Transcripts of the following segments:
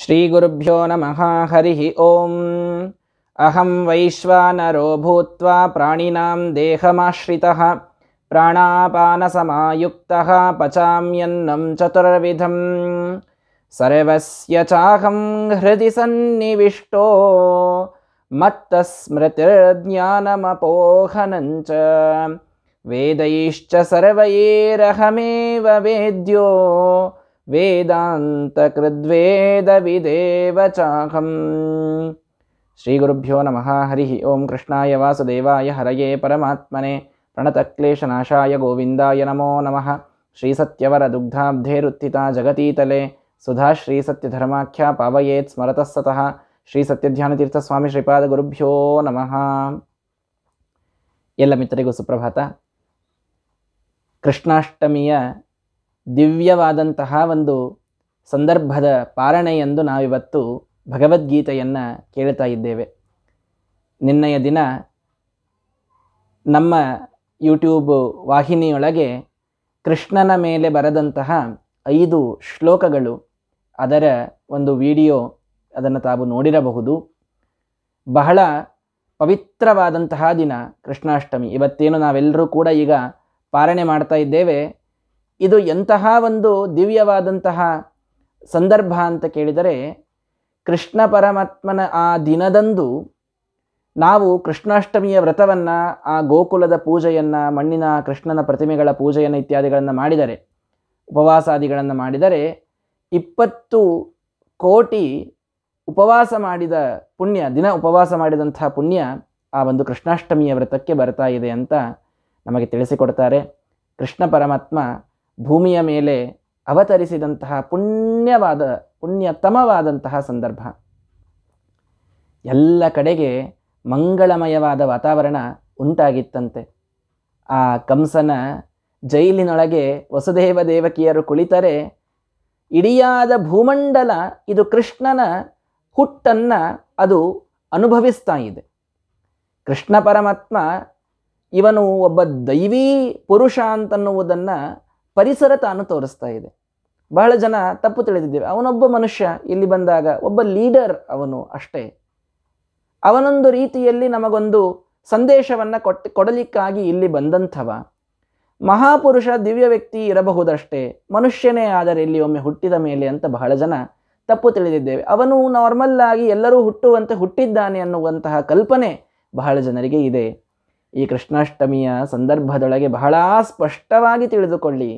श्रीगुरुभ्यो नमः हरिः ॐ अहं वैश्वानरो भूत्वा प्राणिनां देहमाश्रितः प्राणापानसमायुक्तः पचाम्यन्नं चतुर्विधं सर्वस्य चाहं हृदि सन्निविष्टो मत्तस्मृतिर्ज्ञानमपोहनञ्च वेदैश्च सर्वैरहमेव वेद्यो ವೇದಾಂತಕೃದ್ವೇದವಿದೇವ ಚಾಹಂ ಶ್ರೀಗುರುಭ್ಯೋ ನಮಃ ಹರಿ ಓಂ ಕೃಷ್ಣಾಯ ವಾಸುದೇವಾಯ ಹರಯೇ ಪರಮಾತ್ಮನೆ ಪ್ರಣತಕ್ಲೇಶನಾಶಾಯ ಗೋವಿಂದಾಯ ನಮೋ ನಮಃ ಶ್ರೀಸತ್ಯವರ ದುಗ್ಧಾಬ್ಧೇರುತ್ಥಿತ ಜಗತೀತಲೆ ಸುಧಾ ಶ್ರೀಸತ್ಯಧರ್ಮಾಖ್ಯ ಪಾವಯೇತ್ ಸ್ಮರತಃ ಸತಃ ಶ್ರೀಸತ್ಯಧ್ಯಾನತೀರ್ಥ ಸ್ವಾಮಿ ಶ್ರೀಪಾದ ಗುರುಭ್ಯೋ ನಮಃ ಎಲ್ಲ ಮಿತ್ರರಿಗೂ ಸುಪ್ರಭಾತ ಕೃಷ್ಣಾಷ್ಟಮಿಯ ದಿವ್ಯವಾದಂತಹ ಒಂದು ಸಂದರ್ಭದ ಪಾರಣೆಯೆಂದು ನಾವಿವತ್ತು ಭಗವದ್ಗೀತೆಯನ್ನು ಕೇಳ್ತಾ ಇದ್ದೇವೆ ನಿನ್ನೆಯ ದಿನ ನಮ್ಮ ಯೂಟ್ಯೂಬ್ ವಾಹಿನಿಯೊಳಗೆ ಕೃಷ್ಣನ ಮೇಲೆ ಬರೆದಂತಹ ಐದು ಶ್ಲೋಕಗಳು ಅದರ ಒಂದು ವಿಡಿಯೋ ಅದನ್ನು ತಾವು ನೋಡಿರಬಹುದು ಬಹಳ ಪವಿತ್ರವಾದಂತಹ ದಿನ ಕೃಷ್ಣಾಷ್ಟಮಿ ಇವತ್ತೇನು ನಾವೆಲ್ಲರೂ ಕೂಡ ಈಗ ಪಾರಣೆ ಮಾಡ್ತಾ ಇದ್ದೇವೆ ಇದು ಎಂತಹ ಒಂದು ದಿವ್ಯವಾದಂತಹ ಸಂದರ್ಭ ಅಂತ ಕೇಳಿದರೆ ಕೃಷ್ಣ ಪರಮಾತ್ಮನ ಆ ದಿನದಂದು ನಾವು ಕೃಷ್ಣಾಷ್ಟಮಿಯ ವ್ರತವನ್ನು ಆ ಗೋಕುಲದ ಪೂಜೆಯನ್ನು ಮಣ್ಣಿನ ಕೃಷ್ಣನ ಪ್ರತಿಮೆಗಳ ಪೂಜೆಯನ್ನು ಇತ್ಯಾದಿಗಳನ್ನು ಮಾಡಿದರೆ ಉಪವಾಸಾದಿಗಳನ್ನು ಮಾಡಿದರೆ ಇಪ್ಪತ್ತು ಕೋಟಿ ಉಪವಾಸ ಮಾಡಿದ ಪುಣ್ಯ ದಿನ ಉಪವಾಸ ಮಾಡಿದಂತಹ ಪುಣ್ಯ ಆ ಒಂದು ಕೃಷ್ಣಾಷ್ಟಮಿಯ ವ್ರತಕ್ಕೆ ಬರ್ತಾ ಇದೆ ಅಂತ ನಮಗೆ ತಿಳಿಸಿಕೊಡ್ತಾರೆ ಕೃಷ್ಣ ಪರಮಾತ್ಮ ಭೂಮಿಯ ಮೇಲೆ ಅವತರಿಸಿದಂತಹ ಪುಣ್ಯವಾದ ಪುಣ್ಯತಮವಾದಂತಹ ಸಂದರ್ಭ ಎಲ್ಲ ಕಡೆಗೆ ಮಂಗಳಮಯವಾದ ವಾತಾವರಣ ಉಂಟಾಗಿತ್ತಂತೆ ಆ ಕಂಸನ ಜೈಲಿನೊಳಗೆ ವಸುದೇವ ದೇವಕಿಯರು ಕುಳಿತರೆ ಇಡಿಯಾದ ಭೂಮಂಡಲ ಇದು ಕೃಷ್ಣನ ಹುಟ್ಟನ್ನು ಅದು ಅನುಭವಿಸ್ತಾ ಇದೆ ಕೃಷ್ಣ ಪರಮಾತ್ಮ ಇವನು ಒಬ್ಬ ದೈವೀ ಪುರುಷ ಅಂತನ್ನುವುದನ್ನು ಪರಿಸರ ತಾನು ತೋರಿಸ್ತಾ ಇದೆ ಬಹಳ ಜನ ತಪ್ಪು ತಿಳಿದಿದ್ದೇವೆ ಅವನೊಬ್ಬ ಮನುಷ್ಯ ಇಲ್ಲಿ ಬಂದಾಗ ಒಬ್ಬ ಲೀಡರ್ ಅವನು ಅಷ್ಟೇ ಅವನೊಂದು ರೀತಿಯಲ್ಲಿ ನಮಗೊಂದು ಸಂದೇಶವನ್ನು ಕೊಟ್ಟು ಕೊಡಲಿಕ್ಕಾಗಿ ಇಲ್ಲಿ ಬಂದಂಥವ ಮಹಾಪುರುಷ ದಿವ್ಯ ವ್ಯಕ್ತಿ ಇರಬಹುದಷ್ಟೇ ಮನುಷ್ಯನೇ ಆದರೆ ಇಲ್ಲಿ ಒಮ್ಮೆ ಹುಟ್ಟಿದ ಮೇಲೆ ಅಂತ ಬಹಳ ಜನ ತಪ್ಪು ತಿಳಿದಿದ್ದೇವೆ ಅವನು ನಾರ್ಮಲ್ ಆಗಿ ಎಲ್ಲರೂ ಹುಟ್ಟುವಂತೆ ಹುಟ್ಟಿದ್ದಾನೆ ಅನ್ನುವಂತಹ ಕಲ್ಪನೆ ಬಹಳ ಜನರಿಗೆ ಇದೆ ಈ ಕೃಷ್ಣಾಷ್ಟಮಿಯ ಸಂದರ್ಭದೊಳಗೆ ಬಹಳ ಸ್ಪಷ್ಟವಾಗಿ ತಿಳಿದುಕೊಳ್ಳಿ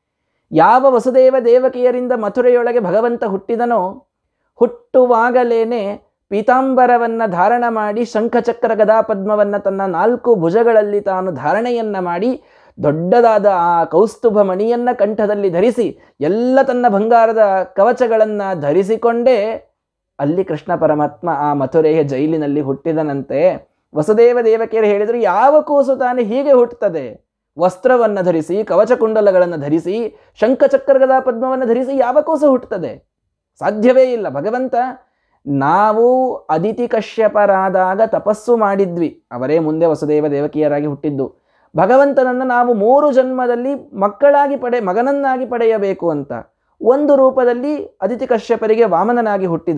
ಯಾವ ವಸುದೇವ ದೇವಕಿಯರಿಂದ ಮಥುರೆಯೊಳಗೆ ಭಗವಂತ ಹುಟ್ಟಿದನೋ ಹುಟ್ಟುವಾಗಲೇನೆ ಪೀತಾಂಬರವನ್ನು ಧಾರಣ ಮಾಡಿ ಶಂಖಚಕ್ರ ಗದಾಪದ್ಮವನ್ನು ತನ್ನ ನಾಲ್ಕು ಭುಜಗಳಲ್ಲಿ ತಾನು ಧಾರಣೆಯನ್ನು ಮಾಡಿ ದೊಡ್ಡದಾದ ಆ ಕೌಸ್ತುಭ ಮಣಿಯನ್ನು ಕಂಠದಲ್ಲಿ ಧರಿಸಿ ಎಲ್ಲ ತನ್ನ ಬಂಗಾರದ ಕವಚಗಳನ್ನು ಧರಿಸಿಕೊಂಡೇ ಅಲ್ಲಿ ಕೃಷ್ಣ ಪರಮಾತ್ಮ ಆ ಮಥುರೆಯ ಜೈಲಿನಲ್ಲಿ ಹುಟ್ಟಿದನಂತೆ ವಸುದೇವ ದೇವಕಿಯರು ಹೇಳಿದರು ಯಾವ ಕೂಸು ತಾನೇ ಹೀಗೆ ಹುಟ್ಟುತ್ತದೆ ವಸ್ತ್ರವನ್ನು ಧರಿಸಿ ಕವಚಕುಂಡಲಗಳನ್ನು ಧರಿಸಿ ಶಂಖಚಕ್ರಗದ ಪದ್ಮವನ್ನು ಧರಿಸಿ ಯಾವ ಕೂಸು ಹುಟ್ಟುತ್ತದೆ ಸಾಧ್ಯವೇ ಇಲ್ಲ ಭಗವಂತ ನಾವು ಅದಿತಿ ಕಶ್ಯಪರಾದಾಗ ತಪಸ್ಸು ಮಾಡಿದ್ವಿ ಅವರೇ ಮುಂದೆ ವಸುದೇವ ದೇವಕಿಯರಾಗಿ ಹುಟ್ಟಿದ್ದು ಭಗವಂತನನ್ನು ನಾವು ಮೂರು ಜನ್ಮದಲ್ಲಿ ಮಕ್ಕಳಾಗಿ ಪಡೆ ಮಗನನ್ನಾಗಿ ಪಡೆಯಬೇಕು ಅಂತ ಒಂದು ರೂಪದಲ್ಲಿ ಅದಿತಿ ಕಶ್ಯಪರಿಗೆ ವಾಮನನಾಗಿ ಹುಟ್ಟಿದ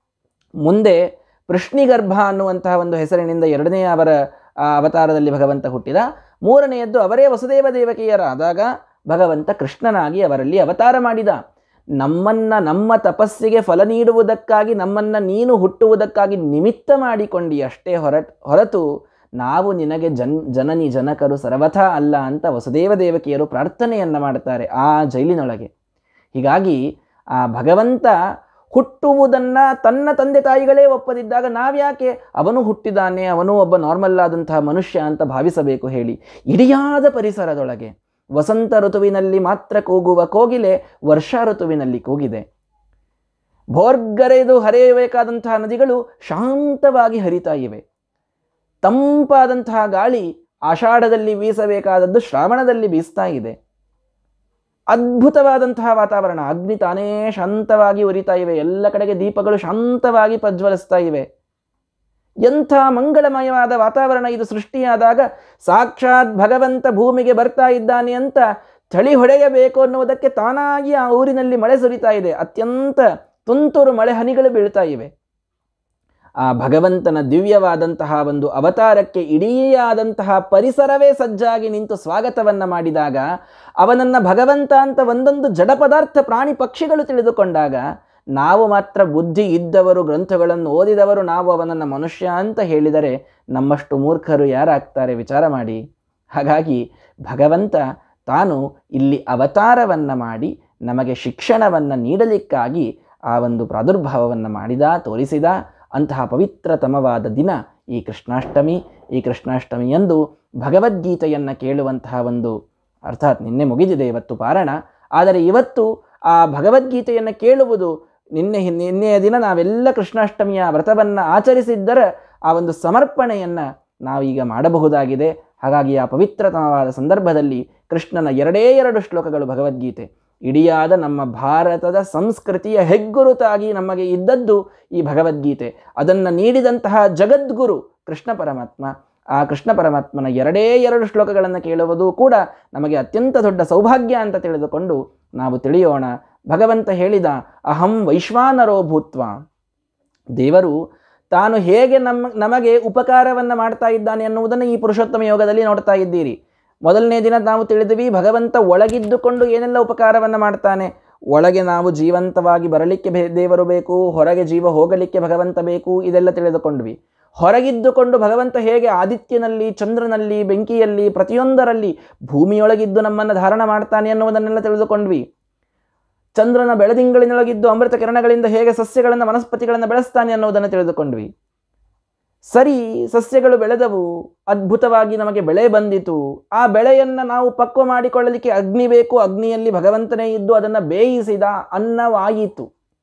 ಮುಂದೆ ಪೃಷ್ಣಿಗರ್ಭ ಅನ್ನುವಂತಹ ಒಂದು ಹೆಸರಿನಿಂದ ಎರಡನೇ ಅವರ ಅವತಾರದಲ್ಲಿ ಭಗವಂತ ಹುಟ್ಟಿದ ಮೂರನೆಯದ್ದು ಅವರೇ ವಸುದೇವ ದೇವಕಿಯರಾದಾಗ ಭಗವಂತ ಕೃಷ್ಣನಾಗಿ ಅವರಲ್ಲಿ ಅವತಾರ ಮಾಡಿದ ನಮ್ಮನ್ನ ನಮ್ಮ ತಪಸ್ಸಿಗೆ ಫಲ ನೀಡುವುದಕ್ಕಾಗಿ ನಮ್ಮನ್ನ ನೀನು ಹುಟ್ಟುವುದಕ್ಕಾಗಿ ನಿಮಿತ್ತ ಮಾಡಿಕೊಂಡಿ ಅಷ್ಟೇ ಹೊರಟ್ ಹೊರತು ನಾವು ನಿನಗೆ ಜನ್ ಜನನಿ ಜನಕರು ಸರ್ವಥಾ ಅಲ್ಲ ಅಂತ ವಸುದೇವ ದೇವಕಿಯರು ಪ್ರಾರ್ಥನೆಯನ್ನು ಮಾಡ್ತಾರೆ ಆ ಜೈಲಿನೊಳಗೆ ಹೀಗಾಗಿ ಆ ಭಗವಂತ ಹುಟ್ಟುವುದನ್ನು ತನ್ನ ತಂದೆ ತಾಯಿಗಳೇ ಒಪ್ಪದಿದ್ದಾಗ ನಾವ್ಯಾಕೆ ಅವನು ಹುಟ್ಟಿದಾನೆ ಅವನು ಒಬ್ಬ ನಾರ್ಮಲ್ ಆದಂತಹ ಮನುಷ್ಯ ಅಂತ ಭಾವಿಸಬೇಕು ಹೇಳಿ ಇಡಿಯಾದ ಪರಿಸರದೊಳಗೆ ವಸಂತ ಋತುವಿನಲ್ಲಿ ಮಾತ್ರ ಕೂಗುವ ಕೋಗಿಲೆ ವರ್ಷಾ ಋತುವಿನಲ್ಲಿ ಕೂಗಿದೆ ಭೋರ್ಗರೆದು ಹರಿಯಬೇಕಾದಂತಹ ನದಿಗಳು ಶಾಂತವಾಗಿ ಹರಿತಾ ಇವೆ ತಂಪಾದಂತಹ ಗಾಳಿ ಆಷಾಢದಲ್ಲಿ ಬೀಸಬೇಕಾದದ್ದು ಶ್ರಾವಣದಲ್ಲಿ ಬೀಸ್ತಾ ಇದೆ ಅದ್ಭುತವಾದಂತಹ ವಾತಾವರಣ ಅಗ್ನಿ ತಾನೇ ಶಾಂತವಾಗಿ ಉರಿತಾ ಇವೆ ಎಲ್ಲ ಕಡೆಗೆ ದೀಪಗಳು ಶಾಂತವಾಗಿ ಪ್ರಜ್ವಲಿಸ್ತಾ ಇವೆ ಎಂಥ ಮಂಗಳಮಯವಾದ ವಾತಾವರಣ ಇದು ಸೃಷ್ಟಿಯಾದಾಗ ಸಾಕ್ಷಾತ್ ಭಗವಂತ ಭೂಮಿಗೆ ಬರ್ತಾ ಇದ್ದಾನೆ ಅಂತ ಥಳಿ ಹೊಡೆಯಬೇಕು ಅನ್ನುವುದಕ್ಕೆ ತಾನಾಗಿ ಆ ಊರಿನಲ್ಲಿ ಮಳೆ ಸುರಿತಾ ಇದೆ ಅತ್ಯಂತ ತುಂತುರು ಮಳೆ ಹನಿಗಳು ಬೀಳ್ತಾ ಇವೆ ಆ ಭಗವಂತನ ದಿವ್ಯವಾದಂತಹ ಒಂದು ಅವತಾರಕ್ಕೆ ಇಡೀಯಾದಂತಹ ಪರಿಸರವೇ ಸಜ್ಜಾಗಿ ನಿಂತು ಸ್ವಾಗತವನ್ನ ಮಾಡಿದಾಗ ಅವನನ್ನ ಭಗವಂತ ಅಂತ ಒಂದೊಂದು ಜಡ ಪದಾರ್ಥ ಪ್ರಾಣಿ ಪಕ್ಷಿಗಳು ತಿಳಿದುಕೊಂಡಾಗ ನಾವು ಮಾತ್ರ ಬುದ್ಧಿ ಇದ್ದವರು ಗ್ರಂಥಗಳನ್ನು ಓದಿದವರು ನಾವು ಅವನನ್ನು ಮನುಷ್ಯ ಅಂತ ಹೇಳಿದರೆ ನಮ್ಮಷ್ಟು ಮೂರ್ಖರು ಯಾರಾಗ್ತಾರೆ ವಿಚಾರ ಮಾಡಿ ಹಾಗಾಗಿ ಭಗವಂತ ತಾನು ಇಲ್ಲಿ ಅವತಾರವನ್ನು ಮಾಡಿ ನಮಗೆ ಶಿಕ್ಷಣವನ್ನು ನೀಡಲಿಕ್ಕಾಗಿ ಆ ಒಂದು ಪ್ರಾದುರ್ಭಾವವನ್ನು ಮಾಡಿದ ತೋರಿಸಿದ ಅಂತಹ ಪವಿತ್ರತಮವಾದ ದಿನ ಈ ಕೃಷ್ಣಾಷ್ಟಮಿ ಈ ಕೃಷ್ಣಾಷ್ಟಮಿಯಂದು ಭಗವದ್ಗೀತೆಯನ್ನು ಕೇಳುವಂತಹ ಒಂದು ಅರ್ಥಾತ್ ನಿನ್ನೆ ಮುಗಿದಿದೆ ಇವತ್ತು ಪಾರಣ ಆದರೆ ಇವತ್ತು ಆ ಭಗವದ್ಗೀತೆಯನ್ನು ಕೇಳುವುದು ನಿನ್ನೆ ಹಿನ್- ನಿನ್ನೆಯ ದಿನ ನಾವೆಲ್ಲ ಕೃಷ್ಣಾಷ್ಟಮಿಯ ವ್ರತವನ್ನು ಆಚರಿಸಿದ್ದರ ಆ ಒಂದು ಸಮರ್ಪಣೆಯನ್ನು ನಾವೀಗ ಮಾಡಬಹುದಾಗಿದೆ ಹಾಗಾಗಿ ಆ ಪವಿತ್ರತಮವಾದ ಸಂದರ್ಭದಲ್ಲಿ ಕೃಷ್ಣನ ಎರಡೇ ಎರಡು ಶ್ಲೋಕಗಳು ಭಗವದ್ಗೀತೆ ಇಡಿಯಾದ ನಮ್ಮ ಭಾರತದ ಸಂಸ್ಕೃತಿಯ ಹೆಗ್ಗುರುತಾಗಿ ನಮಗೆ ಇದ್ದದ್ದು ಈ ಭಗವದ್ಗೀತೆ ಅದನ್ನು ನೀಡಿದಂತಹ ಜಗದ್ಗುರು ಕೃಷ್ಣ ಪರಮಾತ್ಮ ಆ ಕೃಷ್ಣ ಪರಮಾತ್ಮನ ಎರಡೇ ಎರಡು ಶ್ಲೋಕಗಳನ್ನು ಕೇಳುವುದು ಕೂಡ ನಮಗೆ ಅತ್ಯಂತ ದೊಡ್ಡ ಸೌಭಾಗ್ಯ ಅಂತ ತಿಳಿದುಕೊಂಡು ನಾವು ತಿಳಿಯೋಣ ಭಗವಂತ ಹೇಳಿದ ಅಹಂ ವೈಶ್ವಾನರೋ ಭೂತ್ವ ದೇವರು ತಾನು ಹೇಗೆ ನಮ್ಮ ನಮಗೆ ಉಪಕಾರವನ್ನು ಮಾಡ್ತಾ ಇದ್ದಾನೆ ಅನ್ನುವುದನ್ನು ಈ ಪುರುಷೋತ್ತಮ ಯೋಗದಲ್ಲಿ ನೋಡ್ತಾ ಇದ್ದೀರಿ ಮೊದಲನೇ ದಿನ ನಾವು ತಿಳಿದ್ವಿ ಭಗವಂತ ಒಳಗಿದ್ದುಕೊಂಡು ಏನೆಲ್ಲ ಉಪಕಾರವನ್ನು ಮಾಡ್ತಾನೆ ಒಳಗೆ ನಾವು ಜೀವಂತವಾಗಿ ಬರಲಿಕ್ಕೆ ಬೇ- ದೇವರು ಬೇಕು ಹೊರಗೆ ಜೀವ ಹೋಗಲಿಕ್ಕೆ ಭಗವಂತ ಬೇಕು ಇದೆಲ್ಲ ತಿಳಿದುಕೊಂಡ್ವಿ ಹೊರಗಿದ್ದುಕೊಂಡು ಭಗವಂತ ಹೇಗೆ ಆದಿತ್ಯನಲ್ಲಿ ಚಂದ್ರನಲ್ಲಿ ಬೆಂಕಿಯಲ್ಲಿ ಪ್ರತಿಯೊಂದರಲ್ಲಿ ಭೂಮಿಯೊಳಗಿದ್ದು ನಮ್ಮನ್ನು ಧಾರಣ ಮಾಡ್ತಾನೆ ಅನ್ನುವುದನ್ನೆಲ್ಲ ತಿಳಿದುಕೊಂಡ್ವಿ ಚಂದ್ರನ ಬೆಳದಿಂಗಳಿನೊಳಗಿದ್ದು ಅಮೃತ ಕಿರಣಗಳಿಂದ ಹೇಗೆ ಸಸ್ಯಗಳನ್ನು ವನಸ್ಪತಿಗಳನ್ನು ಬೆಳೆಸ್ತಾನೆ ಅನ್ನೋದನ್ನು ತಿಳಿದುಕೊಂಡ್ವಿ ಸರಿ ಸಸ್ಯಗಳು ಬೆಳೆದವು ಅದ್ಭುತವಾಗಿ ನಮಗೆ ಬೆಳೆ ಬಂದಿತು ಆ ಬೆಳೆಯನ್ನು ನಾವು ಪಕ್ವ ಮಾಡಿಕೊಳ್ಳಲಿಕ್ಕೆ ಅಗ್ನಿ ಬೇಕು ಅಗ್ನಿಯಲ್ಲಿ ಭಗವಂತನೇ ಇದ್ದು ಅದನ್ನು ಬೇಯಿಸಿದ ಅನ್ನವಾಯಿತು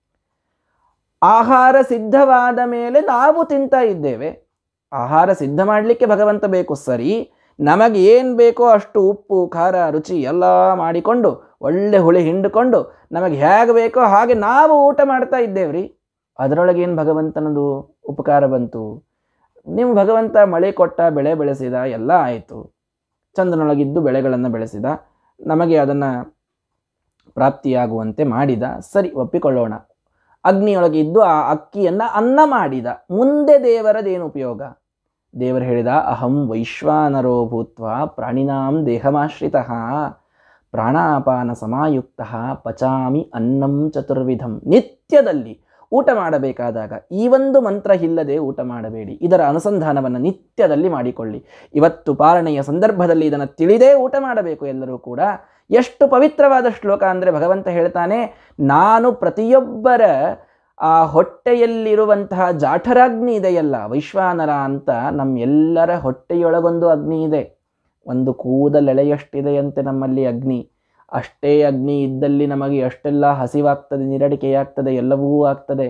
ಆಹಾರ ಸಿದ್ಧವಾದ ಮೇಲೆ ನಾವು ತಿಂತಾ ಇದ್ದೇವೆ ಆಹಾರ ಸಿದ್ಧ ಮಾಡಲಿಕ್ಕೆ ಭಗವಂತ ಬೇಕು ಸರಿ ನಮಗೆ ಏನು ಬೇಕೋ ಅಷ್ಟು ಉಪ್ಪು ಖಾರ ರುಚಿ ಎಲ್ಲ ಮಾಡಿಕೊಂಡು ಒಳ್ಳೆ ಹುಳಿ ಹಿಂಡಿಕೊಂಡು ನಮಗೆ ಹೇಗೆ ಬೇಕೋ ಹಾಗೆ ನಾವು ಊಟ ಮಾಡ್ತಾ ಇದ್ದೇವ್ರಿ ಅದರೊಳಗೇನು ಭಗವಂತನದು ಉಪಕಾರ ಬಂತು ನಿಮ್ಮ ಭಗವಂತ ಮಳೆ ಕೊಟ್ಟ ಬೆಳೆ ಬೆಳೆಸಿದ ಎಲ್ಲ ಆಯಿತು ಚಂದ್ರನೊಳಗಿದ್ದು ಬೆಳೆಗಳನ್ನು ಬೆಳೆಸಿದ ನಮಗೆ ಅದನ್ನು ಪ್ರಾಪ್ತಿಯಾಗುವಂತೆ ಮಾಡಿದ ಸರಿ ಒಪ್ಪಿಕೊಳ್ಳೋಣ ಅಗ್ನಿಯೊಳಗೆ ಇದ್ದು ಆ ಅಕ್ಕಿಯನ್ನು ಅನ್ನ ಮಾಡಿದ ಮುಂದೆ ದೇವರದೇನು ಉಪಯೋಗ ದೇವರು ಹೇಳಿದ ಅಹಂ ವೈಶ್ವಾನರೋ ಭೂತ್ವ ಪ್ರಾಣಿನಾಂ ದೇಹಮಾಶ್ರಿತ ಪ್ರಾಣಾಪಾನ ಸಮಾಯುಕ್ತ ಪಚಾಮಿ ಅನ್ನಂ ಚತುರ್ವಿಧಂ ನಿತ್ಯದಲ್ಲಿ ಊಟ ಮಾಡಬೇಕಾದಾಗ ಈ ಒಂದು ಮಂತ್ರ ಇಲ್ಲದೆ ಊಟ ಮಾಡಬೇಡಿ ಇದರ ಅನುಸಂಧಾನವನ್ನು ನಿತ್ಯದಲ್ಲಿ ಮಾಡಿಕೊಳ್ಳಿ ಇವತ್ತು ಪಾಲನೆಯ ಸಂದರ್ಭದಲ್ಲಿ ಇದನ್ನು ತಿಳಿದೇ ಊಟ ಮಾಡಬೇಕು ಎಲ್ಲರೂ ಕೂಡ ಎಷ್ಟು ಪವಿತ್ರವಾದ ಶ್ಲೋಕ ಅಂದರೆ ಭಗವಂತ ಹೇಳ್ತಾನೆ ನಾನು ಪ್ರತಿಯೊಬ್ಬರ ಆ ಹೊಟ್ಟೆಯಲ್ಲಿರುವಂತಹ ಜಾಠರಾಗ್ನಿ ಇದೆಯಲ್ಲ ವೈಶ್ವಾನರ ಅಂತ ನಮ್ಮೆಲ್ಲರ ಹೊಟ್ಟೆಯೊಳಗೊಂದು ಅಗ್ನಿ ಇದೆ ಒಂದು ಕೂದಲೆಳೆಯಷ್ಟಿದೆಯಂತೆ ನಮ್ಮಲ್ಲಿ ಅಗ್ನಿ ಅಷ್ಟೇ ಅಗ್ನಿ ಇದ್ದಲ್ಲಿ ನಮಗೆ ಅಷ್ಟೆಲ್ಲ ಹಸಿವಾಗ್ತದೆ ನಿರಡಿಕೆಯಾಗ್ತದೆ ಎಲ್ಲವೂ ಆಗ್ತದೆ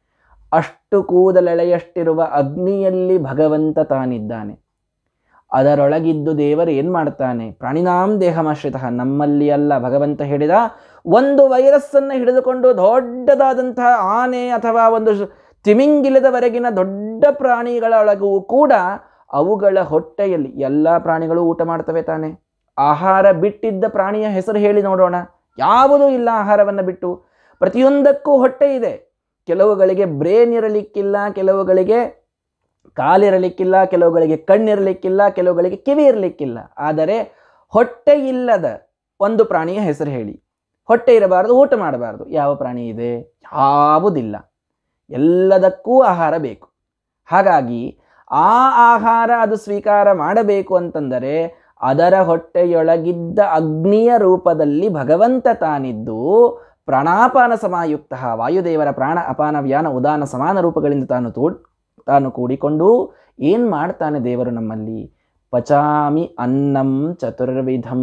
ಅಷ್ಟು ಕೂದಲೆಳೆಯಷ್ಟಿರುವ ಅಗ್ನಿಯಲ್ಲಿ ಭಗವಂತ ತಾನಿದ್ದಾನೆ ಅದರೊಳಗಿದ್ದು ದೇವರು ಏನು ಮಾಡ್ತಾನೆ ಪ್ರಾಣಿನಾಂ ದೇಹಮಾಶ್ರಿತ ನಮ್ಮಲ್ಲಿ ಅಲ್ಲ ಭಗವಂತ ಹೇಳಿದ ಒಂದು ವೈರಸ್ಸನ್ನು ಹಿಡಿದುಕೊಂಡು ದೊಡ್ಡದಾದಂತಹ ಆನೆ ಅಥವಾ ಒಂದು ಶ- ತಿಮಿಂಗಿಲದವರೆಗಿನ ದೊಡ್ಡ ಪ್ರಾಣಿಗಳೊಳಗೂ ಕೂಡ ಅವುಗಳ ಹೊಟ್ಟೆಯಲ್ಲಿ ಎಲ್ಲ ಪ್ರಾಣಿಗಳು ಊಟ ಮಾಡ್ತವೆ ತಾನೆ ಆಹಾರ ಬಿಟ್ಟಿದ್ದ ಪ್ರಾಣಿಯ ಹೆಸರು ಹೇಳಿ ನೋಡೋಣ ಯಾವುದೂ ಇಲ್ಲ ಆಹಾರವನ್ನು ಬಿಟ್ಟು ಪ್ರತಿಯೊಂದಕ್ಕೂ ಹೊಟ್ಟೆ ಇದೆ ಕೆಲವುಗಳಿಗೆ ಬ್ರೇನ್ ಇರಲಿಕ್ಕಿಲ್ಲ ಕೆಲವುಗಳಿಗೆ ಕಾಲಿರಲಿಕ್ಕಿಲ್ಲ ಕೆಲವುಗಳಿಗೆ ಕಣ್ಣಿರಲಿಕ್ಕಿಲ್ಲ ಕೆಲವುಗಳಿಗೆ ಕಿವಿ ಇರಲಿಕ್ಕಿಲ್ಲ ಆದರೆ ಹೊಟ್ಟೆ ಇಲ್ಲದ ಒಂದು ಪ್ರಾಣಿಯ ಹೆಸರು ಹೇಳಿ ಹೊಟ್ಟೆ ಇರಬಾರದು ಊಟ ಮಾಡಬಾರದು ಯಾವ ಪ್ರಾಣಿ ಇದೆ ಯಾವುದಿಲ್ಲ ಎಲ್ಲದಕ್ಕೂ ಆಹಾರ ಬೇಕು ಹಾಗಾಗಿ ಆ ಆಹಾರ ಅದು ಸ್ವೀಕಾರ ಮಾಡಬೇಕು ಅಂತಂದರೆ ಅದರ ಹೊಟ್ಟೆಯೊಳಗಿದ್ದ ಅಗ್ನಿಯ ರೂಪದಲ್ಲಿ ಭಗವಂತ ತಾನಿದ್ದು ಪ್ರಾಣಾಪಾನ ಸಮಾಯುಕ್ತ ವಾಯುದೇವರ ಪ್ರಾಣ ಅಪಾನ ವ್ಯಾನ ಉದಾನ ಸಮಾನ ರೂಪಗಳಿಂದ ತಾನು ತೋ ತಾನು ಕೂಡಿಕೊಂಡು ಏನು ಮಾಡ್ತಾನೆ ದೇವರು ನಮ್ಮಲ್ಲಿ ಪಚಾಮಿ ಅನ್ನಂ ಚತುರ್ವಿಧಂ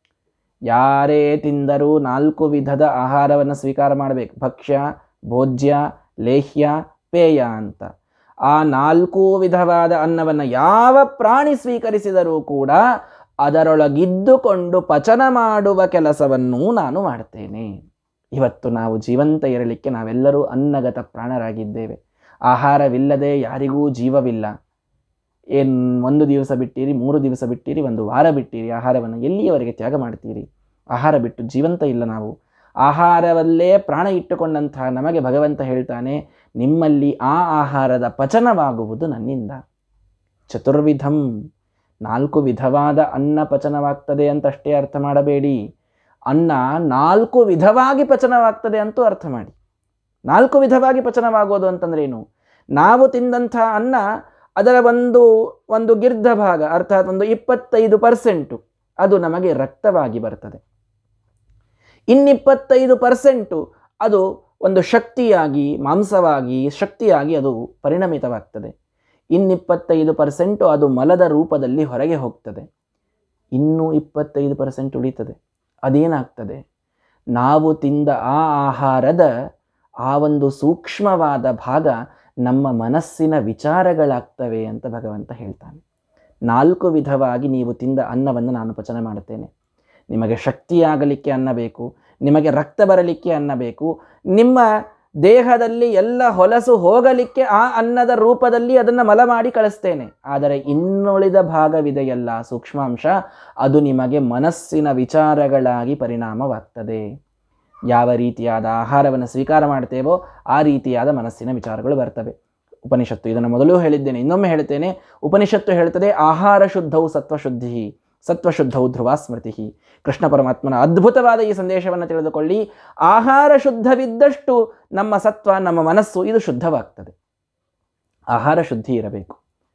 ಯಾರೇ ತಿಂದರೂ ನಾಲ್ಕು ವಿಧದ ಆಹಾರವನ್ನು ಸ್ವೀಕಾರ ಮಾಡಬೇಕು ಭಕ್ಷ್ಯ ಭೋಜ್ಯ ಲೇಹ್ಯ ಪೇಯ ಅಂತ ಆ ನಾಲ್ಕು ವಿಧವಾದ ಅನ್ನವನ್ನು ಯಾವ ಪ್ರಾಣಿ ಸ್ವೀಕರಿಸಿದರೂ ಕೂಡ ಅದರೊಳಗಿದ್ದುಕೊಂಡು ಪಚನ ಮಾಡುವ ಕೆಲಸವನ್ನು ನಾನು ಮಾಡ್ತೇನೆ ಇವತ್ತು ನಾವು ಜೀವಂತ ಇರಲಿಕ್ಕೆ ನಾವೆಲ್ಲರೂ ಅನ್ನಗತ ಪ್ರಾಣರಾಗಿದ್ದೇವೆ ಆಹಾರವಿಲ್ಲದೆ ಯಾರಿಗೂ ಜೀವವಿಲ್ಲ ಏನು ಒಂದು ದಿವಸ ಬಿಟ್ಟಿರಿ ಮೂರು ದಿವಸ ಬಿಟ್ಟಿರಿ ಒಂದು ವಾರ ಬಿಟ್ಟಿರಿ ಆಹಾರವನ್ನು ಎಲ್ಲಿಯವರೆಗೆ ತ್ಯಾಗ ಮಾಡ್ತೀರಿ ಆಹಾರ ಬಿಟ್ಟು ಜೀವಂತ ಇಲ್ಲ ನಾವು ಆಹಾರವಲ್ಲೇ ಪ್ರಾಣ ಇಟ್ಟುಕೊಂಡಂತಹ ನಮಗೆ ಭಗವಂತ ಹೇಳ್ತಾನೆ ನಿಮ್ಮಲ್ಲಿ ಆ ಆಹಾರದ ಪಚನವಾಗುವುದು ನನ್ನಿಂದ ಚತುರ್ವಿಧಂ ನಾಲ್ಕು ವಿಧವಾದ ಅನ್ನ ಪಚನವಾಗ್ತದೆ ಅಂತ ಅಷ್ಟೇ ಅರ್ಥ ಮಾಡಬೇಡಿ ಅನ್ನ ನಾಲ್ಕು ವಿಧವಾಗಿ ಪಚನವಾಗ್ತದೆ ಅಂತೂ ಅರ್ಥ ಮಾಡಿ ನಾಲ್ಕು ವಿಧವಾಗಿ ಪಚನವಾಗೋದು ಅಂತಂದ್ರೆ ಏನು ನಾವು ತಿಂದಂಥ ಅನ್ನ ಅದರ ಒಂದು ಒಂದು ಗಿರ್ಧ ಭಾಗ ಅರ್ಥಾತ್ ಒಂದು ಇಪ್ಪತ್ತೈದು ಪರ್ಸೆಂಟು ಅದು ನಮಗೆ ರಕ್ತವಾಗಿ ಬರ್ತದೆ ಇನ್ನಿಪ್ಪತ್ತೈದು ಪರ್ಸೆಂಟು ಅದು ಒಂದು ಶಕ್ತಿಯಾಗಿ ಮಾಂಸವಾಗಿ ಶಕ್ತಿಯಾಗಿ ಅದು ಪರಿಣಮಿತವಾಗ್ತದೆ ಇನ್ನಿಪ್ಪತ್ತೈದು ಪರ್ಸೆಂಟು ಅದು ಮಲದ ರೂಪದಲ್ಲಿ ಹೊರಗೆ ಹೋಗ್ತದೆ ಇನ್ನೂ ಇಪ್ಪತ್ತೈದು ಪರ್ಸೆಂಟ್ ಉಳಿತದೆ ಅದೇನಾಗ್ತದೆ ನಾವು ತಿಂದ ಆ ಆಹಾರದ ಆ ಒಂದು ಸೂಕ್ಷ್ಮವಾದ ಭಾಗ ನಮ್ಮ ಮನಸ್ಸಿನ ವಿಚಾರಗಳಾಗ್ತವೆ ಅಂತ ಭಗವಂತ ಹೇಳ್ತಾನೆ ನಾಲ್ಕು ವಿಧವಾಗಿ ನೀವು ತಿಂದ ಅನ್ನವನ್ನು ನಾನು ಪಚನ ಮಾಡುತ್ತೇನೆ ನಿಮಗೆ ಶಕ್ತಿಯಾಗಲಿಕ್ಕೆ ಅನ್ನ ಬೇಕು ನಿಮಗೆ ರಕ್ತ ಬರಲಿಕ್ಕೆ ಅನ್ನ ಬೇಕು ನಿಮ್ಮ ದೇಹದಲ್ಲಿ ಎಲ್ಲ ಹೊಲಸು ಹೋಗಲಿಕ್ಕೆ ಆ ಅನ್ನದ ರೂಪದಲ್ಲಿ ಅದನ್ನು ಮಲ ಮಾಡಿ ಕಳಿಸ್ತೇನೆ ಆದರೆ ಇನ್ನುಳಿದ ಭಾಗವಿದೆಯಲ್ಲ ಸೂಕ್ಷ್ಮಾಂಶ ಅದು ನಿಮಗೆ ಮನಸ್ಸಿನ ವಿಚಾರಗಳಾಗಿ ಪರಿಣಾಮವಾಗ್ತದೆ ಯಾವ ರೀತಿಯಾದ ಆಹಾರವನ್ನು ಸ್ವೀಕಾರ ಮಾಡ್ತೇವೋ ಆ ರೀತಿಯಾದ ಮನಸ್ಸಿನ ವಿಚಾರಗಳು ಬರ್ತವೆ ಉಪನಿಷತ್ತು ಇದನ್ನು ಮೊದಲು ಹೇಳಿದ್ದೇನೆ ಇನ್ನೊಮ್ಮೆ ಹೇಳ್ತೇನೆ ಉಪನಿಷತ್ತು ಹೇಳ್ತದೆ ಆಹಾರ ಶುದ್ಧವು ಸತ್ವಶುದ್ಧಿ ಸತ್ವಶುದ್ಧವು ಧ್ರುವ ಸ್ಮೃತಿ ಕೃಷ್ಣ ಪರಮಾತ್ಮನ ಅದ್ಭುತವಾದ ಈ ಸಂದೇಶವನ್ನು ತಿಳಿದುಕೊಳ್ಳಿ ಆಹಾರ ಶುದ್ಧವಿದ್ದಷ್ಟು ನಮ್ಮ ಸತ್ವ ನಮ್ಮ ಮನಸ್ಸು ಇದು ಶುದ್ಧವಾಗ್ತದೆ ಆಹಾರ ಶುದ್ಧಿ ಇರಬೇಕು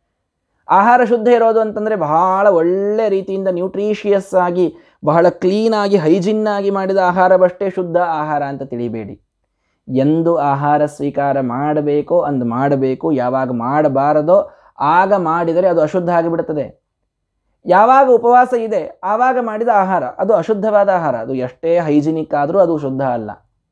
ಆಹಾರ ಶುದ್ಧ ಇರೋದು ಅಂತಂದರೆ ಬಹಳ ಒಳ್ಳೆ ರೀತಿಯಿಂದ ನ್ಯೂಟ್ರಿಷಿಯಸ್ ಆಗಿ ಬಹಳ ಕ್ಲೀನಾಗಿ ಹೈಜಿನ್ನಾಗಿ ಮಾಡಿದ ಆಹಾರವಷ್ಟೇ ಶುದ್ಧ ಆಹಾರ ಅಂತ ತಿಳಿಬೇಡಿ ಎಂದು ಆಹಾರ ಸ್ವೀಕಾರ ಮಾಡಬೇಕೋ ಅಂದು ಮಾಡಬೇಕು ಯಾವಾಗ ಮಾಡಬಾರದೋ ಆಗ ಮಾಡಿದರೆ ಅದು ಅಶುದ್ಧ ಆಗಿಬಿಡುತ್ತದೆ ಯಾವಾಗ ಉಪವಾಸ ಇದೆ ಆವಾಗ ಮಾಡಿದ ಆಹಾರ ಅದು ಅಶುದ್ಧವಾದ ಆಹಾರ ಅದು ಎಷ್ಟೇ ಹೈಜಿನಿಕ್ ಆದರೂ ಅದು ಶುದ್ಧ ಅಲ್ಲ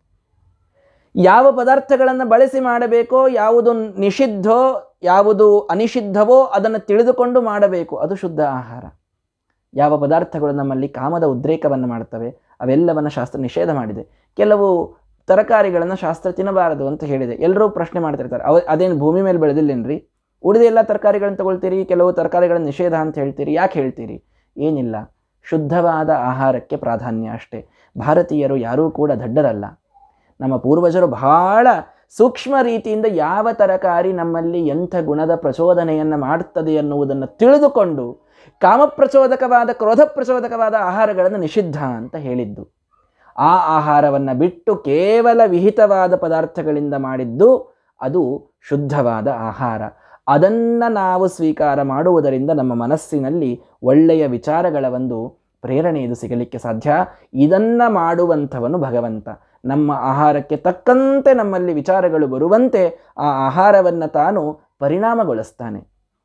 ಯಾವ ಪದಾರ್ಥಗಳನ್ನು ಬಳಸಿ ಮಾಡಬೇಕೋ ಯಾವುದು ನಿಷಿದ್ಧೋ ಯಾವುದು ಅನಿಷಿದ್ಧವೋ ಅದನ್ನು ತಿಳಿದುಕೊಂಡು ಮಾಡಬೇಕು ಅದು ಶುದ್ಧ ಆಹಾರ ಯಾವ ಪದಾರ್ಥಗಳು ನಮ್ಮಲ್ಲಿ ಕಾಮದ ಉದ್ರೇಕವನ್ನು ಮಾಡ್ತವೆ ಅವೆಲ್ಲವನ್ನು ಶಾಸ್ತ್ರ ನಿಷೇಧ ಮಾಡಿದೆ ಕೆಲವು ತರಕಾರಿಗಳನ್ನು ಶಾಸ್ತ್ರ ತಿನ್ನಬಾರದು ಅಂತ ಹೇಳಿದೆ ಎಲ್ಲರೂ ಪ್ರಶ್ನೆ ಮಾಡ್ತಿರ್ತಾರೆ ಅವ ಅದೇನು ಭೂಮಿ ಮೇಲೆ ಬೆಳೆದಿಲ್ಲೇನ್ರಿ ಉಳಿದ ಎಲ್ಲ ತರಕಾರಿಗಳನ್ನು ತಗೊಳ್ತೀರಿ ಕೆಲವು ತರಕಾರಿಗಳನ್ನು ನಿಷೇಧ ಅಂತ ಹೇಳ್ತೀರಿ ಯಾಕೆ ಹೇಳ್ತೀರಿ ಏನಿಲ್ಲ ಶುದ್ಧವಾದ ಆಹಾರಕ್ಕೆ ಪ್ರಾಧಾನ್ಯ ಅಷ್ಟೇ ಭಾರತೀಯರು ಯಾರೂ ಕೂಡ ದಡ್ಡರಲ್ಲ ನಮ್ಮ ಪೂರ್ವಜರು ಬಹಳ ಸೂಕ್ಷ್ಮ ರೀತಿಯಿಂದ ಯಾವ ತರಕಾರಿ ನಮ್ಮಲ್ಲಿ ಎಂಥ ಗುಣದ ಪ್ರಚೋದನೆಯನ್ನು ಮಾಡುತ್ತದೆ ಎನ್ನುವುದನ್ನು ತಿಳಿದುಕೊಂಡು ಕಾಮಪ್ರಚೋದಕವಾದ ಕ್ರೋಧ ಪ್ರಚೋದಕವಾದ ಆಹಾರಗಳನ್ನು ನಿಷಿದ್ಧ ಅಂತ ಹೇಳಿದ್ದು ಆ ಆಹಾರವನ್ನು ಬಿಟ್ಟು ಕೇವಲ ವಿಹಿತವಾದ ಪದಾರ್ಥಗಳಿಂದ ಮಾಡಿದ್ದು ಅದು ಶುದ್ಧವಾದ ಆಹಾರ ಅದನ್ನು ನಾವು ಸ್ವೀಕಾರ ಮಾಡುವುದರಿಂದ ನಮ್ಮ ಮನಸ್ಸಿನಲ್ಲಿ ಒಳ್ಳೆಯ ವಿಚಾರಗಳ ಒಂದು ಪ್ರೇರಣೆ ಇದು ಸಿಗಲಿಕ್ಕೆ ಸಾಧ್ಯ ಇದನ್ನು ಮಾಡುವಂಥವನು ಭಗವಂತ ನಮ್ಮ ಆಹಾರಕ್ಕೆ ತಕ್ಕಂತೆ ನಮ್ಮಲ್ಲಿ ವಿಚಾರಗಳು ಬರುವಂತೆ ಆ ಆಹಾರವನ್ನು ತಾನು ಪರಿಣಾಮಗೊಳಿಸ್ತಾನೆ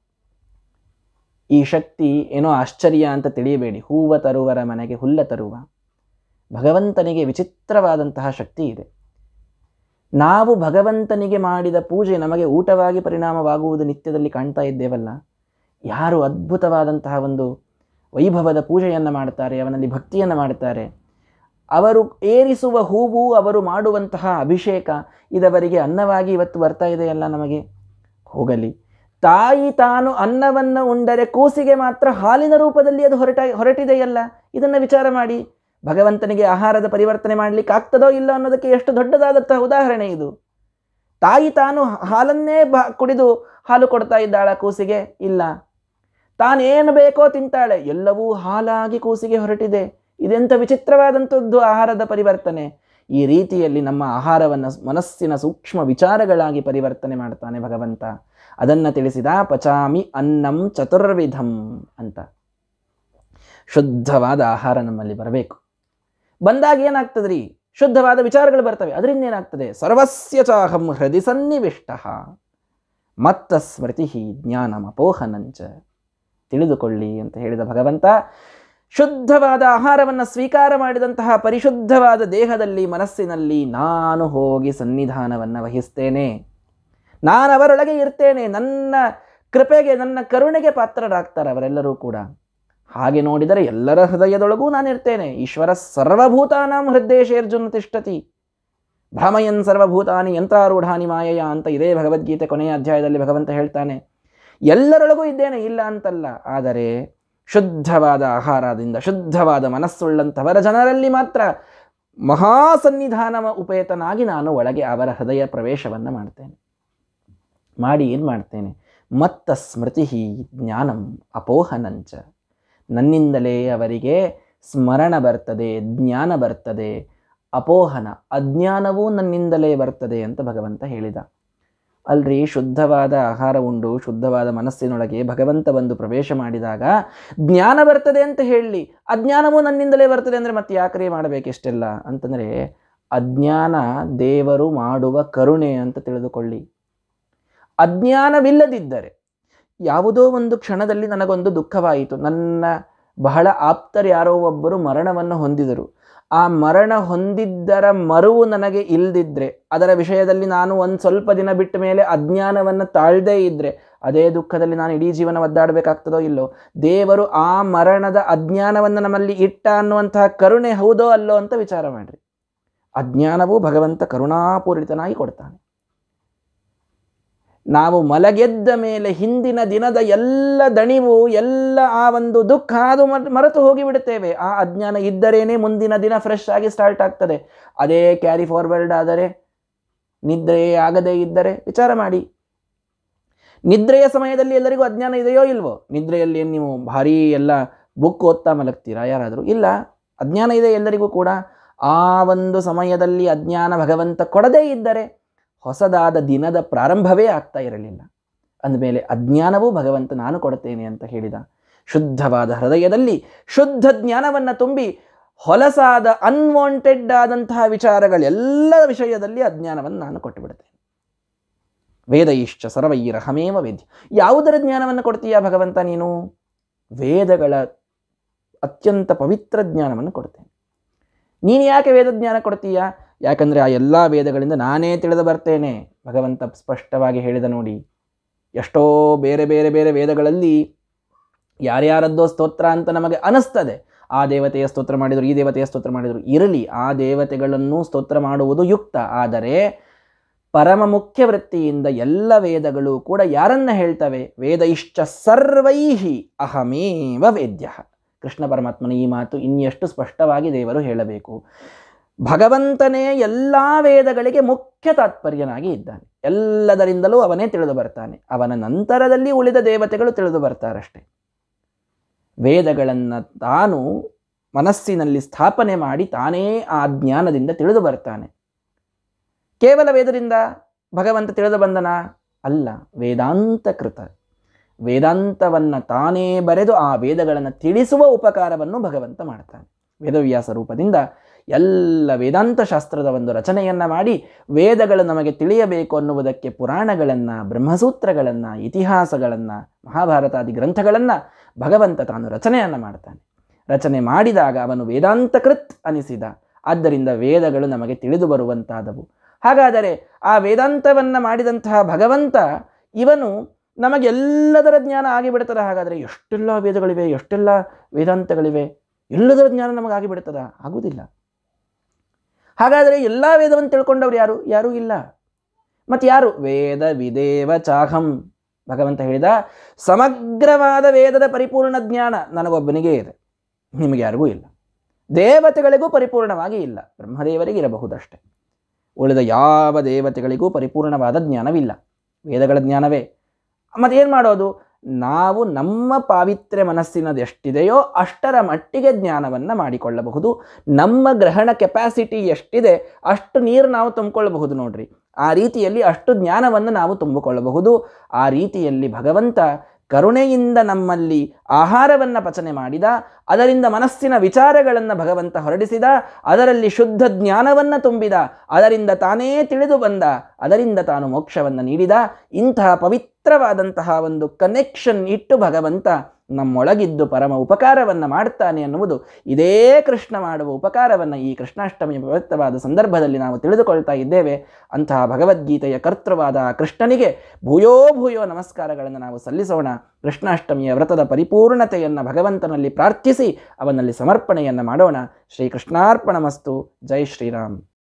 ಈ ಶಕ್ತಿ ಏನೋ ಆಶ್ಚರ್ಯ ಅಂತ ತಿಳಿಯಬೇಡಿ ಹೂವ ತರುವರ ಮನೆಗೆ ಹುಲ್ಲ ತರುವ ಭಗವಂತನಿಗೆ ವಿಚಿತ್ರವಾದಂತಹ ಶಕ್ತಿ ಇದೆ ನಾವು ಭಗವಂತನಿಗೆ ಮಾಡಿದ ಪೂಜೆ ನಮಗೆ ಊಟವಾಗಿ ಪರಿಣಾಮವಾಗುವುದು ನಿತ್ಯದಲ್ಲಿ ಕಾಣ್ತಾ ಇದ್ದೇವಲ್ಲ ಯಾರು ಅದ್ಭುತವಾದಂತಹ ಒಂದು ವೈಭವದ ಪೂಜೆಯನ್ನು ಮಾಡ್ತಾರೆ ಅವನಲ್ಲಿ ಭಕ್ತಿಯನ್ನು ಮಾಡ್ತಾರೆ ಅವರು ಏರಿಸುವ ಹೂವು ಅವರು ಮಾಡುವಂತಹ ಅಭಿಷೇಕ ಇದವರಿಗೆ ಅನ್ನವಾಗಿ ಇವತ್ತು ಬರ್ತಾ ಇದೆಯಲ್ಲ ನಮಗೆ ಹೋಗಲಿ ತಾಯಿ ತಾನು ಅನ್ನವನ್ನು ಉಂಡರೆ ಕೂಸಿಗೆ ಮಾತ್ರ ಹಾಲಿನ ರೂಪದಲ್ಲಿ ಅದು ಹೊರಟ ಹೊರಟಿದೆಯಲ್ಲ ಇದನ್ನು ವಿಚಾರ ಮಾಡಿ ಭಗವಂತನಿಗೆ ಆಹಾರದ ಪರಿವರ್ತನೆ ಮಾಡಲಿಕ್ಕೆ ಆಗ್ತದೋ ಇಲ್ಲ ಅನ್ನೋದಕ್ಕೆ ಎಷ್ಟು ದೊಡ್ಡದಾದಂತಹ ಉದಾಹರಣೆ ಇದು ತಾಯಿ ತಾನು ಹಾಲನ್ನೇ ಬ ಕುಡಿದು ಹಾಲು ಕೊಡ್ತಾ ಇದ್ದಾಳ ಕೂಸಿಗೆ ಇಲ್ಲ ತಾನೇನು ಬೇಕೋ ತಿಂತಾಳೆ ಎಲ್ಲವೂ ಹಾಲಾಗಿ ಕೂಸಿಗೆ ಹೊರಟಿದೆ ಇದೆಂಥ ವಿಚಿತ್ರವಾದಂಥದ್ದು ಆಹಾರದ ಪರಿವರ್ತನೆ ಈ ರೀತಿಯಲ್ಲಿ ನಮ್ಮ ಆಹಾರವನ್ನು ಮನಸ್ಸಿನ ಸೂಕ್ಷ್ಮ ವಿಚಾರಗಳಾಗಿ ಪರಿವರ್ತನೆ ಮಾಡ್ತಾನೆ ಭಗವಂತ ಅದನ್ನು ತಿಳಿಸಿದ ಪಚಾಮಿ ಅನ್ನಂ ಚತುರ್ವಿಧಂ ಅಂತ ಶುದ್ಧವಾದ ಆಹಾರ ನಮ್ಮಲ್ಲಿ ಬರಬೇಕು ಬಂದಾಗ ಏನಾಗ್ತದ್ರಿ ಶುದ್ಧವಾದ ವಿಚಾರಗಳು ಬರ್ತವೆ ಅದರಿಂದ ಏನಾಗ್ತದೆ ಸರ್ವಸ್ಯ ಚಾಹಂ ಹೃದಯ ಸನ್ನಿವಿಷ್ಟ ಮತ್ತ ಸ್ಮೃತಿ ಜ್ಞಾನಮಪೋಹನಂಚ ತಿಳಿದುಕೊಳ್ಳಿ ಅಂತ ಹೇಳಿದ ಭಗವಂತ ಶುದ್ಧವಾದ ಆಹಾರವನ್ನು ಸ್ವೀಕಾರ ಮಾಡಿದಂತಹ ಪರಿಶುದ್ಧವಾದ ದೇಹದಲ್ಲಿ ಮನಸ್ಸಿನಲ್ಲಿ ನಾನು ಹೋಗಿ ಸನ್ನಿಧಾನವನ್ನು ವಹಿಸ್ತೇನೆ ನಾನು ಅವರೊಳಗೆ ಇರ್ತೇನೆ ನನ್ನ ಕೃಪೆಗೆ ನನ್ನ ಕರುಣೆಗೆ ಪಾತ್ರರಾಗ್ತಾರೆ ಅವರೆಲ್ಲರೂ ಕೂಡ ಹಾಗೆ ನೋಡಿದರೆ ಎಲ್ಲರ ಹೃದಯದೊಳಗೂ ನಾನಿರ್ತೇನೆ ಈಶ್ವರ ಸರ್ವಭೂತಾನಾಂ ಹೃದ್ದೇಶೇರ್ಜುನ ತಿಷ್ಠತಿ ಭ್ರಮಯನ್ ಸರ್ವಭೂತಾನಿ ಯಂತ್ರಾರೂಢಾನಿ ಮಾಯಯ ಅಂತ ಇದೇ ಭಗವದ್ಗೀತೆ ಕೊನೆಯ ಅಧ್ಯಾಯದಲ್ಲಿ ಭಗವಂತ ಹೇಳ್ತಾನೆ ಎಲ್ಲರೊಳಗೂ ಇದ್ದೇನೆ ಇಲ್ಲ ಅಂತಲ್ಲ ಆದರೆ ಶುದ್ಧವಾದ ಆಹಾರದಿಂದ ಶುದ್ಧವಾದ ಮನಸ್ಸುಳ್ಳಂಥವರ ಜನರಲ್ಲಿ ಮಾತ್ರ ಮಹಾಸನ್ನಿಧಾನ ಉಪೇತನಾಗಿ ನಾನು ಒಳಗೆ ಅವರ ಹೃದಯ ಪ್ರವೇಶವನ್ನು ಮಾಡ್ತೇನೆ ಮಾಡಿ ಏನು ಮಾಡ್ತೇನೆ ಮತ್ತ ಸ್ಮೃತಿ ಜ್ಞಾನಂ ಅಪೋಹನಂಚ ನನ್ನಿಂದಲೇ ಅವರಿಗೆ ಸ್ಮರಣ ಬರ್ತದೆ ಜ್ಞಾನ ಬರ್ತದೆ ಅಪೋಹನ ಅಜ್ಞಾನವೂ ನನ್ನಿಂದಲೇ ಬರ್ತದೆ ಅಂತ ಭಗವಂತ ಹೇಳಿದ ಅಲ್ರಿ ಶುದ್ಧವಾದ ಆಹಾರ ಉಂಡು ಶುದ್ಧವಾದ ಮನಸ್ಸಿನೊಳಗೆ ಭಗವಂತ ಬಂದು ಪ್ರವೇಶ ಮಾಡಿದಾಗ ಜ್ಞಾನ ಬರ್ತದೆ ಅಂತ ಹೇಳಿ ಅಜ್ಞಾನವೂ ನನ್ನಿಂದಲೇ ಬರ್ತದೆ ಅಂದರೆ ಮತ್ತೆ ಯಾಕ್ರಿ ಮಾಡಬೇಕಿಷ್ಟೆಲ್ಲ ಅಂತಂದರೆ ಅಜ್ಞಾನ ದೇವರು ಮಾಡುವ ಕರುಣೆ ಅಂತ ತಿಳಿದುಕೊಳ್ಳಿ ಅಜ್ಞಾನವಿಲ್ಲದಿದ್ದರೆ ಯಾವುದೋ ಒಂದು ಕ್ಷಣದಲ್ಲಿ ನನಗೊಂದು ದುಃಖವಾಯಿತು ನನ್ನ ಬಹಳ ಆಪ್ತರು ಯಾರೋ ಒಬ್ಬರು ಮರಣವನ್ನು ಹೊಂದಿದರು ಆ ಮರಣ ಹೊಂದಿದ್ದರ ಮರುವು ನನಗೆ ಇಲ್ದಿದ್ರೆ ಅದರ ವಿಷಯದಲ್ಲಿ ನಾನು ಒಂದು ಸ್ವಲ್ಪ ದಿನ ಬಿಟ್ಟ ಮೇಲೆ ಅಜ್ಞಾನವನ್ನು ತಾಳ್ದೇ ಇದ್ದರೆ ಅದೇ ದುಃಖದಲ್ಲಿ ನಾನು ಇಡೀ ಜೀವನ ಒದ್ದಾಡಬೇಕಾಗ್ತದೋ ಇಲ್ಲೋ ದೇವರು ಆ ಮರಣದ ಅಜ್ಞಾನವನ್ನು ನಮ್ಮಲ್ಲಿ ಇಟ್ಟ ಅನ್ನುವಂತಹ ಕರುಣೆ ಹೌದೋ ಅಲ್ಲೋ ಅಂತ ವಿಚಾರ ಮಾಡಿರಿ ಅಜ್ಞಾನವೂ ಭಗವಂತ ಕರುಣಾಪೂರಿತನಾಗಿ ಕೊಡ್ತಾನೆ ನಾವು ಮಲಗೆದ್ದ ಮೇಲೆ ಹಿಂದಿನ ದಿನದ ಎಲ್ಲ ದಣಿವು ಎಲ್ಲ ಆ ಒಂದು ದುಃಖ ಅದು ಮರ್- ಮರೆತು ಹೋಗಿಬಿಡುತ್ತೇವೆ ಆ ಅಜ್ಞಾನ ಇದ್ದರೇನೆ ಮುಂದಿನ ದಿನ ಫ್ರೆಶ್ ಆಗಿ ಸ್ಟಾರ್ಟ್ ಆಗ್ತದೆ ಅದೇ ಕ್ಯಾರಿ ಫಾರ್ವರ್ಡ್ ಆದರೆ ನಿದ್ರೆ ಆಗದೇ ಇದ್ದರೆ ವಿಚಾರ ಮಾಡಿ ನಿದ್ರೆಯ ಸಮಯದಲ್ಲಿ ಎಲ್ಲರಿಗೂ ಅಜ್ಞಾನ ಇದೆಯೋ ಇಲ್ವೋ ನಿದ್ರೆಯಲ್ಲಿ ಏನ್ ನೀವು ಭಾರಿ ಎಲ್ಲ ಬುಕ್ ಓದ್ತಾ ಮಲಗ್ತೀರಾ ಯಾರಾದರೂ ಇಲ್ಲ ಅಜ್ಞಾನ ಇದೆ ಎಲ್ಲರಿಗೂ ಕೂಡ ಆ ಒಂದು ಸಮಯದಲ್ಲಿ ಅಜ್ಞಾನ ಭಗವಂತ ಕೊಡದೇ ಇದ್ದರೆ ಹೊಸದಾದ ದಿನದ ಪ್ರಾರಂಭವೇ ಆಗ್ತಾ ಇರಲಿಲ್ಲ ಅಂದಮೇಲೆ ಅಜ್ಞಾನವೂ ಭಗವಂತ ನಾನು ಕೊಡುತ್ತೇನೆ ಅಂತ ಹೇಳಿದ ಶುದ್ಧವಾದ ಹೃದಯದಲ್ಲಿ ಶುದ್ಧ ಜ್ಞಾನವನ್ನು ತುಂಬಿ ಹೊಲಸಾದ ಅನ್ವಾಂಟೆಡ್ ಆದಂತಹ ವಿಚಾರಗಳೆಲ್ಲ ವಿಷಯದಲ್ಲಿ ಅಜ್ಞಾನವನ್ನು ನಾನು ಕೊಟ್ಟು ಬಿಡುತ್ತೇನೆ ವೇದ ಇಷ್ಟ ಸರ್ವೈರಹಮೇವ ವೇದ್ಯ ಯಾವುದರ ಜ್ಞಾನವನ್ನು ಕೊಡ್ತೀಯಾ ಭಗವಂತ ನೀನು ವೇದಗಳ ಅತ್ಯಂತ ಪವಿತ್ರ ಜ್ಞಾನವನ್ನು ಕೊಡ್ತೇನೆ ನೀನು ಯಾಕೆ ವೇದ ಜ್ಞಾನ ಕೊಡ್ತೀಯಾ ಯಾಕಂದರೆ ಆ ಎಲ್ಲ ವೇದಗಳಿಂದ ನಾನೇ ತಿಳಿದು ಬರ್ತೇನೆ ಭಗವಂತ ಸ್ಪಷ್ಟವಾಗಿ ಹೇಳಿದ ನೋಡಿ ಎಷ್ಟೋ ಬೇರೆ ಬೇರೆ ಬೇರೆ ವೇದಗಳಲ್ಲಿ ಯಾರ್ಯಾರದ್ದೋ ಸ್ತೋತ್ರ ಅಂತ ನಮಗೆ ಅನಿಸ್ತದೆ ಆ ದೇವತೆಯ ಸ್ತೋತ್ರ ಮಾಡಿದರು ಈ ದೇವತೆಯ ಸ್ತೋತ್ರ ಮಾಡಿದರು ಇರಲಿ ಆ ದೇವತೆಗಳನ್ನು ಸ್ತೋತ್ರ ಮಾಡುವುದು ಯುಕ್ತ ಆದರೆ ಪರಮ ಮುಖ್ಯ ವೃತ್ತಿಯಿಂದ ಎಲ್ಲ ವೇದಗಳು ಕೂಡ ಯಾರನ್ನ ಹೇಳ್ತವೆ ವೇದ ಇಷ್ಟ ಸರ್ವೈಹಿ ಅಹಮೇವ ವೇದ್ಯ ಕೃಷ್ಣ ಪರಮಾತ್ಮನ ಈ ಮಾತು ಇನ್ನೆಷ್ಟು ಸ್ಪಷ್ಟವಾಗಿ ದೇವರು ಹೇಳಬೇಕು ಭಗವಂತನೇ ಎಲ್ಲ ವೇದಗಳಿಗೆ ಮುಖ್ಯ ತಾತ್ಪರ್ಯನಾಗಿ ಇದ್ದಾನೆ ಎಲ್ಲದರಿಂದಲೂ ಅವನೇ ತಿಳಿದು ಬರ್ತಾನೆ ಅವನ ನಂತರದಲ್ಲಿ ಉಳಿದ ದೇವತೆಗಳು ತಿಳಿದು ಬರ್ತಾರಷ್ಟೆ ವೇದಗಳನ್ನು ತಾನು ಮನಸ್ಸಿನಲ್ಲಿ ಸ್ಥಾಪನೆ ಮಾಡಿ ತಾನೇ ಆ ಜ್ಞಾನದಿಂದ ತಿಳಿದು ಬರ್ತಾನೆ ಕೇವಲ ವೇದದಿಂದ ಭಗವಂತ ತಿಳಿದು ಬಂದನ ಅಲ್ಲ ವೇದಾಂತ ಕೃತ ವೇದಾಂತವನ್ನು ತಾನೇ ಬರೆದು ಆ ವೇದಗಳನ್ನು ತಿಳಿಸುವ ಉಪಕಾರವನ್ನು ಭಗವಂತ ಮಾಡ್ತಾನೆ ವೇದವ್ಯಾಸ ರೂಪದಿಂದ ಎಲ್ಲ ವೇದಾಂತ ಶಾಸ್ತ್ರದ ಒಂದು ರಚನೆಯನ್ನು ಮಾಡಿ ವೇದಗಳು ನಮಗೆ ತಿಳಿಯಬೇಕು ಅನ್ನುವುದಕ್ಕೆ ಪುರಾಣಗಳನ್ನು ಬ್ರಹ್ಮಸೂತ್ರಗಳನ್ನು ಇತಿಹಾಸಗಳನ್ನು ಮಹಾಭಾರತಾದಿ ಗ್ರಂಥಗಳನ್ನು ಭಗವಂತ ತಾನು ರಚನೆಯನ್ನು ಮಾಡ್ತಾನೆ ರಚನೆ ಮಾಡಿದಾಗ ಅವನು ವೇದಾಂತಕೃತ್ ಅನಿಸಿದ ಆದ್ದರಿಂದ ವೇದಗಳು ನಮಗೆ ತಿಳಿದು ಬರುವಂತಾದವು ಹಾಗಾದರೆ ಆ ವೇದಾಂತವನ್ನು ಮಾಡಿದಂತಹ ಭಗವಂತ ಇವನು ನಮಗೆಲ್ಲದರ ಜ್ಞಾನ ಆಗಿಬಿಡ್ತದ ಹಾಗಾದರೆ ಎಷ್ಟೆಲ್ಲ ವೇದಗಳಿವೆ ಎಷ್ಟೆಲ್ಲ ವೇದಾಂತಗಳಿವೆ ಎಲ್ಲದರ ಜ್ಞಾನ ನಮಗಾಗಿಬಿಡ್ತದ ಆಗುವುದಿಲ್ಲ ಹಾಗಾದರೆ ಎಲ್ಲ ವೇದವನ್ನು ತಿಳ್ಕೊಂಡವ್ರು ಯಾರು ಯಾರೂ ಇಲ್ಲ ಮತ್ತು ಯಾರು ವೇದ ವಿದೇವ ಚಾಹಂ ಭಗವಂತ ಹೇಳಿದ ಸಮಗ್ರವಾದ ವೇದದ ಪರಿಪೂರ್ಣ ಜ್ಞಾನ ನನಗೊಬ್ಬನಿಗೆ ಇದೆ ನಿಮಗೆ ಯಾರಿಗೂ ಇಲ್ಲ ದೇವತೆಗಳಿಗೂ ಪರಿಪೂರ್ಣವಾಗಿ ಇಲ್ಲ ಬ್ರಹ್ಮದೇವರಿಗೆ ಇರಬಹುದಷ್ಟೆ ಉಳಿದ ಯಾವ ದೇವತೆಗಳಿಗೂ ಪರಿಪೂರ್ಣವಾದ ಜ್ಞಾನವಿಲ್ಲ ವೇದಗಳ ಜ್ಞಾನವೇ ಮತ್ತೇನು ಮಾಡೋದು ನಾವು ನಮ್ಮ ಪಾವಿತ್ರ್ಯ ಮನಸ್ಸಿನದು ಎಷ್ಟಿದೆಯೋ ಅಷ್ಟರ ಮಟ್ಟಿಗೆ ಜ್ಞಾನವನ್ನು ಮಾಡಿಕೊಳ್ಳಬಹುದು ನಮ್ಮ ಗ್ರಹಣ ಕೆಪಾಸಿಟಿ ಎಷ್ಟಿದೆ ಅಷ್ಟು ನೀರು ನಾವು ತುಂಬಿಕೊಳ್ಳಬಹುದು ನೋಡ್ರಿ ಆ ರೀತಿಯಲ್ಲಿ ಅಷ್ಟು ಜ್ಞಾನವನ್ನು ನಾವು ತುಂಬಿಕೊಳ್ಳಬಹುದು ಆ ರೀತಿಯಲ್ಲಿ ಭಗವಂತ ಕರುಣೆಯಿಂದ ನಮ್ಮಲ್ಲಿ ಆಹಾರವನ್ನು ಪಚನೆ ಮಾಡಿದ ಅದರಿಂದ ಮನಸ್ಸಿನ ವಿಚಾರಗಳನ್ನು ಭಗವಂತ ಹೊರಡಿಸಿದ ಅದರಲ್ಲಿ ಶುದ್ಧ ಜ್ಞಾನವನ್ನು ತುಂಬಿದ ಅದರಿಂದ ತಾನೇ ತಿಳಿದು ಬಂದ ಅದರಿಂದ ತಾನು ಮೋಕ್ಷವನ್ನು ನೀಡಿದ ಇಂತಹ ಪವಿತ್ರವಾದಂತಹ ಒಂದು ಕನೆಕ್ಷನ್ ಇಟ್ಟು ಭಗವಂತ ನಮ್ಮೊಳಗಿದ್ದು ಪರಮ ಉಪಕಾರವನ್ನು ಮಾಡ್ತಾನೆ ಅನ್ನುವುದು ಇದೇ ಕೃಷ್ಣ ಮಾಡುವ ಉಪಕಾರವನ್ನು ಈ ಕೃಷ್ಣಾಷ್ಟಮಿಯ ಪವಿತ್ರವಾದ ಸಂದರ್ಭದಲ್ಲಿ ನಾವು ತಿಳಿದುಕೊಳ್ತಾ ಇದ್ದೇವೆ ಅಂತಹ ಭಗವದ್ಗೀತೆಯ ಕರ್ತೃವಾದ ಆ ಕೃಷ್ಣನಿಗೆ ಭೂಯೋ ಭೂಯೋ ನಮಸ್ಕಾರಗಳನ್ನು ನಾವು ಸಲ್ಲಿಸೋಣ ಕೃಷ್ಣಾಷ್ಟಮಿಯ ವ್ರತದ ಪರಿಪೂರ್ಣತೆಯನ್ನು ಭಗವಂತನಲ್ಲಿ ಪ್ರಾರ್ಥಿಸಿ ಅವನಲ್ಲಿ ಸಮರ್ಪಣೆಯನ್ನು ಮಾಡೋಣ ಶ್ರೀ ಕೃಷ್ಣಾರ್ಪಣಮಸ್ತು ಜೈ ಶ್ರೀರಾಮ್